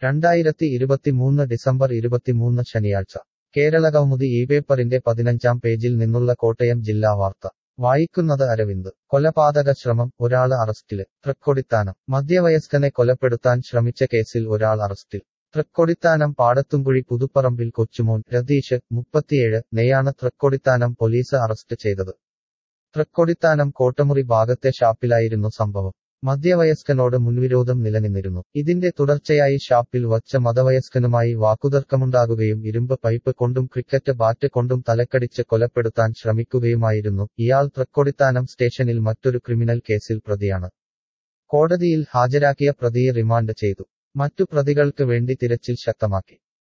രണ്ടായിരത്തി ഇരുപത്തിമൂന്ന് ഡിസംബർ ഇരുപത്തിമൂന്ന് ശനിയാഴ്ച കേരള കൗമുദി ഈ പേപ്പറിന്റെ പതിനഞ്ചാം പേജിൽ നിന്നുള്ള കോട്ടയം ജില്ലാ വാർത്ത വായിക്കുന്നത് അരവിന്ദ് കൊലപാതക ശ്രമം ഒരാള് അറസ്റ്റില് തൃക്കൊടിത്താനം മധ്യവയസ്കനെ കൊലപ്പെടുത്താൻ ശ്രമിച്ച കേസിൽ ഒരാൾ അറസ്റ്റിൽ തൃക്കൊടിത്താനം പാടത്തുംകുഴി പുതുപ്പറമ്പിൽ കൊച്ചുമോൻ രതീഷ് മുപ്പത്തിയേഴ് നെയാണ് തൃക്കൊടിത്താനം പോലീസ് അറസ്റ്റ് ചെയ്തത് തൃക്കൊടിത്താനം കോട്ടമുറി ഭാഗത്തെ ഷാപ്പിലായിരുന്നു സംഭവം മധ്യവയസ്കനോട് മുൻവിരോധം നിലനിന്നിരുന്നു ഇതിന്റെ തുടർച്ചയായി ഷാപ്പിൽ വച്ച മതവയസ്കനുമായി വാക്കുതർക്കമുണ്ടാകുകയും ഇരുമ്പ് പൈപ്പ് കൊണ്ടും ക്രിക്കറ്റ് ബാറ്റ് കൊണ്ടും തലക്കടിച്ച് കൊലപ്പെടുത്താൻ ശ്രമിക്കുകയുമായിരുന്നു ഇയാൾ തൃക്കൊടിത്താനം സ്റ്റേഷനിൽ മറ്റൊരു ക്രിമിനൽ കേസിൽ പ്രതിയാണ് കോടതിയിൽ ഹാജരാക്കിയ പ്രതിയെ റിമാൻഡ് ചെയ്തു മറ്റു പ്രതികൾക്ക് വേണ്ടി തിരച്ചിൽ ശക്തമാക്കി